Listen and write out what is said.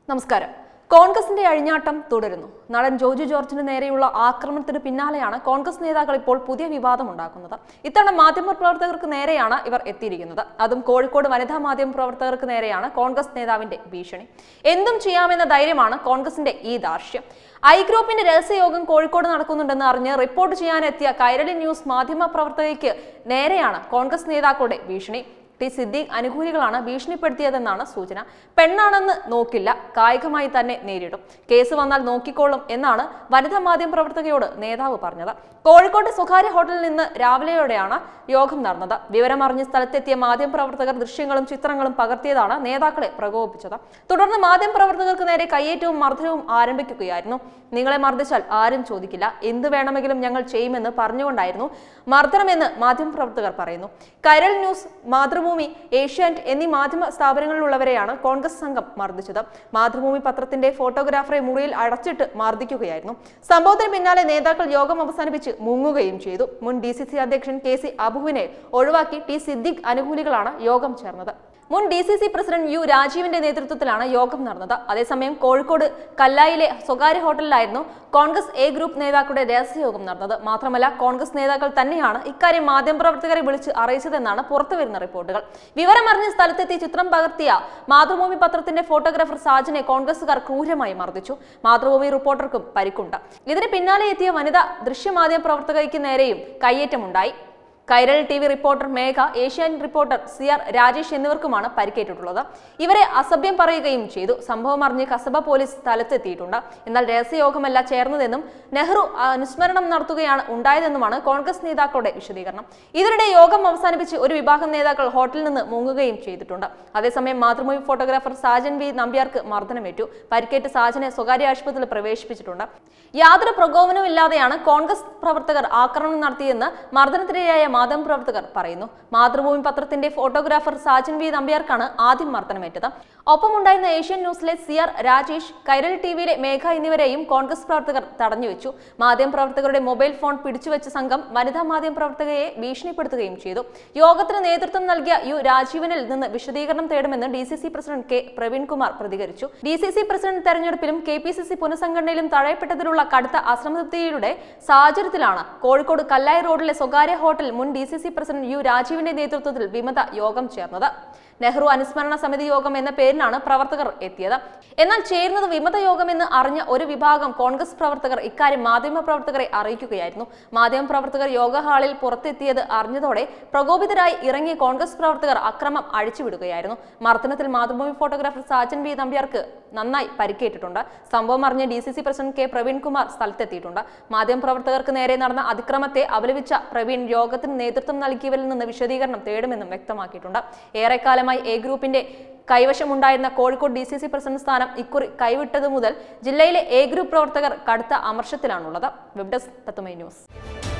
നമസ്കാരം കോൺഗ്രസിന്റെ അഴിഞ്ഞാട്ടം തുടരുന്നു നടൻ ജോജു ജോർജിന് നേരെയുള്ള ആക്രമണത്തിന് പിന്നാലെയാണ് കോൺഗ്രസ് നേതാക്കൾ ഇപ്പോൾ പുതിയ വിവാദം ഉണ്ടാക്കുന്നത് ഇത്തവണ മാധ്യമപ്രവർത്തകർക്ക് നേരെയാണ് ഇവർ എത്തിയിരിക്കുന്നത് അതും കോഴിക്കോട് വനിതാ മാധ്യമപ്രവർത്തകർക്ക് നേരെയാണ് കോൺഗ്രസ് നേതാവിന്റെ ഭീഷണി എന്തും ചെയ്യാമെന്ന ധൈര്യമാണ് കോൺഗ്രസിന്റെ ഈ ദാർഷ്യം ഐ ഗ്രൂപ്പിന്റെ രഹസ്യയോഗം കോഴിക്കോട് നടക്കുന്നുണ്ടെന്ന് അറിഞ്ഞ് റിപ്പോർട്ട് ചെയ്യാനെത്തിയ കൈരളി ന്യൂസ് മാധ്യമപ്രവർത്തകയ്ക്ക് നേരെയാണ് കോൺഗ്രസ് നേതാക്കളുടെ ഭീഷണി ടി സിദ്ദീഖ് അനുകൂലികളാണ് ഭീഷണിപ്പെടുത്തിയതെന്നാണ് സൂചന പെണ്ണാണെന്ന് നോക്കില്ല കായികമായി തന്നെ നേരിടും കേസ് വന്നാൽ നോക്കിക്കോളും എന്നാണ് വനിതാ മാധ്യമ പ്രവർത്തകയോട് നേതാവ് പറഞ്ഞത് കോഴിക്കോട്ടെ സ്വകാര്യ ഹോട്ടലിൽ നിന്ന് രാവിലെയോടെയാണ് യോഗം നടന്നത് വിവരമറിഞ്ഞ് സ്ഥലത്തെത്തിയ മാധ്യമ പ്രവർത്തകർ ദൃശ്യങ്ങളും ചിത്രങ്ങളും പകർത്തിയതാണ് നേതാക്കളെ പ്രകോപിപ്പിച്ചത് തുടർന്ന് മാധ്യമ പ്രവർത്തകർക്ക് നേരെ കയ്യേറ്റവും മർദ്ദനവും ആരംഭിക്കുകയായിരുന്നു നിങ്ങളെ മർദ്ദിച്ചാൽ ആരും ചോദിക്കില്ല എന്ത് വേണമെങ്കിലും ഞങ്ങൾ ചെയ്യുമെന്ന് പറഞ്ഞുകൊണ്ടായിരുന്നു മർദ്ദനമെന്ന് മാധ്യമപ്രവർത്തകർ പറയുന്നു കൈരൾ ന്യൂസ് മാതൃഭൂമി ഏഷ്യാനെറ്റ് എന്നീ മാധ്യമ സ്ഥാപനങ്ങളിലുള്ളവരെയാണ് കോൺഗ്രസ് സംഘം മർദ്ദിച്ചത് മാതൃഭൂമി പത്രത്തിന്റെ ഫോട്ടോഗ്രാഫറെ മുറിയിൽ അടച്ചിട്ട് മർദ്ദിക്കുകയായിരുന്നു സംഭവത്തിന് പിന്നാലെ നേതാക്കൾ യോഗം അവസാനിപ്പിച്ച് മുങ്ങുകയും ചെയ്തു മുൻ ഡി സി സി അധ്യക്ഷൻ കെ സി അബുവിനെ ഒഴിവാക്കി ടി സിദ്ദിഖ് അനുകൂലികളാണ് യോഗം ചേർന്നത് മുൻ D C C president U രാജീവിന്റെ നേതൃത്വത്തിലാണ് യോഗം നടന്നത് അതേസമയം കോഴിക്കോട് കല്ലായിലെ സ്വകാര്യ ഹോട്ടലിലായിരുന്നു കോൺഗ്രസ് എ ഗ്രൂപ്പ് നേതാക്കളുടെ രഹസ്യയോഗം നടന്നത് മാത്രമല്ല കോൺഗ്രസ് നേതാക്കൾ തന്നെയാണ് ഇക്കാര്യം മാധ്യമപ്രവർത്തകരെ വിളിച്ച് അറിയിച്ചതെന്നാണ് പുറത്തുവരുന്ന റിപ്പോർട്ടുകൾ വിവരമറിഞ്ഞ് സ്ഥലത്തെത്തി ചിത്രം പകർത്തിയ മാതൃഭൂമി പത്രത്തിന്റെ ഫോട്ടോഗ്രാഫർ സാജനെ കോൺഗ്രസുകാർ ക്രൂരമായി മർദ്ദിച്ചു മാതൃഭൂമി റിപ്പോർട്ടർക്കും പരിക്കുണ്ട് ഇതിന് പിന്നാലെ എത്തിയ വനിതാ ദൃശ്യമാധ്യമ പ്രവർത്തകയ്ക്ക് നേരെയും കയ്യേറ്റമുണ്ടായി Kairali T V reporter Megha Asianet reporter C R Rajesh എന്നിവർക്കുമാണ് പരിക്കേറ്റിട്ടുള്ളത് ഇവരെ അസഭ്യം പറയുകയും ചെയ്തു സംഭവം അറിഞ്ഞ് കസബ പോലീസ് സ്ഥലത്തെത്തിയിട്ടുണ്ട് എന്നാൽ രഹസ്യയോഗമല്ല ചേർന്നതെന്നും നെഹ്റു അനുസ്മരണം നടത്തുകയാണ് ഉണ്ടായതെന്നുമാണ് കോൺഗ്രസ് നേതാക്കളുടെ വിശദീകരണം ഇതിനിടെ യോഗം അവസാനിപ്പിച്ച് ഒരു വിഭാഗം നേതാക്കൾ ഹോട്ടലിൽ നിന്ന് മുങ്ങുകയും ചെയ്തിട്ടുണ്ട് അതേസമയം മാതൃഭൂമി ഫോട്ടോഗ്രാഫർ സാജൻ വി നമ്പ്യാർക്ക് മർദ്ദനമേറ്റു പരിക്കേറ്റ് സാജനെ സ്വകാര്യ ആശുപത്രിയിൽ പ്രവേശിപ്പിച്ചിട്ടുണ്ട് യാതൊരു പ്രകോപനമില്ലാതെയാണ് കോൺഗ്രസ് പ്രവർത്തകർ ആക്രമണം നടത്തിയെന്ന് മർദ്ദനത്തിനിരയായ മാധ്യമപ്രവർത്തകർ പറയുന്നു മാതൃഭൂമി പത്രത്തിന്റെ ഫോട്ടോഗ്രാഫർ സാജൻ വി നമ്പ്യാർക്കാണ് ആദ്യം മർദ്ദനമേറ്റത് ഒപ്പമുണ്ടായിരുന്ന ഏഷ്യൻ ന്യൂസിലെ സി ആർ രാജേഷ് കൈരൾ ടിവിയിലെ മേഘ എന്നിവരെയും കോൺഗ്രസ് പ്രവർത്തകർ തടഞ്ഞുവെച്ചു മാധ്യമപ്രവർത്തകരുടെ മൊബൈൽ ഫോൺ പിടിച്ചുവെച്ച സംഘം വനിതാ മാധ്യമപ്രവർത്തകയെ ഭീഷണിപ്പെടുത്തുകയും ചെയ്തു യോഗത്തിന് നേതൃത്വം നൽകിയ യു രാജീവനിൽ നിന്ന് വിശദീകരണം തേടുമെന്ന് D C C president K Praveenkumar പ്രതികരിച്ചു ഡി സി സി പ്രസിഡന്റ് തെരഞ്ഞെടുപ്പിലും കെ പി സി സി പുനഃസംഘടനയിലും തഴയപ്പെട്ടതിലുള്ള കടുത്ത അസംതൃപ്തിയുടെ സാഹചര്യത്തിലാണ് കോഴിക്കോട് കല്ലായി റോഡിലെ സ്വകാര്യ ഹോട്ടൽ മുൻ D C C president U രാജീവിന്റെ നേതൃത്വത്തിൽ വിമത യോഗം ചേർന്നത് നെഹ്റു അനുസ്മരണ സമിതി യോഗം എന്ന പേരിലാണ് പ്രവർത്തകർ എത്തിയത് എന്നാൽ ചേരുന്നത് വിമത യോഗം എന്ന് അറിഞ്ഞ ഒരു വിഭാഗം കോൺഗ്രസ് പ്രവർത്തകർ ഇക്കാര്യം മാധ്യമ പ്രവർത്തകരെ അറിയിക്കുകയായിരുന്നു മാധ്യമ പ്രവർത്തകർ യോഗ ഹാളിൽ പുറത്തെത്തിയത് അറിഞ്ഞതോടെ പ്രകോപിതരായി ഇറങ്ങിയ കോൺഗ്രസ് പ്രവർത്തകർ അക്രമം അഴിച്ചുവിടുകയായിരുന്നു മർദ്ദനത്തിൽ മാതൃഭൂമി ഫോട്ടോഗ്രാഫർ സാജൻ വി നമ്പ്യാർക്ക് നന്നായി പരിക്കേറ്റിട്ടുണ്ട് സംഭവം അറിഞ്ഞ D C C president K Praveenkumar സ്ഥലത്തെത്തിയിട്ടുണ്ട് മാധ്യമ പ്രവർത്തകർക്ക് നേരെ നടന്ന അതിക്രമത്തെ അപലപിച്ച പ്രവീൺ യോഗത്തിന് നേതൃത്വം നൽകിയവരിൽ നിന്ന് വിശദീകരണം തേടുമെന്നും വ്യക്തമാക്കിയിട്ടുണ്ട് ഏറെക്കാലമായി എ ഗ്രൂപ്പിന്റെ കൈവശമുണ്ടായിരുന്ന Kozhikode D C C president സ്ഥാനം ഇക്കുറി കൈവിട്ടതു മുതൽ ജില്ലയിലെ എ ഗ്രൂപ്പ് പ്രവർത്തകർ കടുത്ത അമർഷത്തിലാണുള്ളത് വെബ് ഡെസ്ക് തത്തുമൈ ന്യൂസ്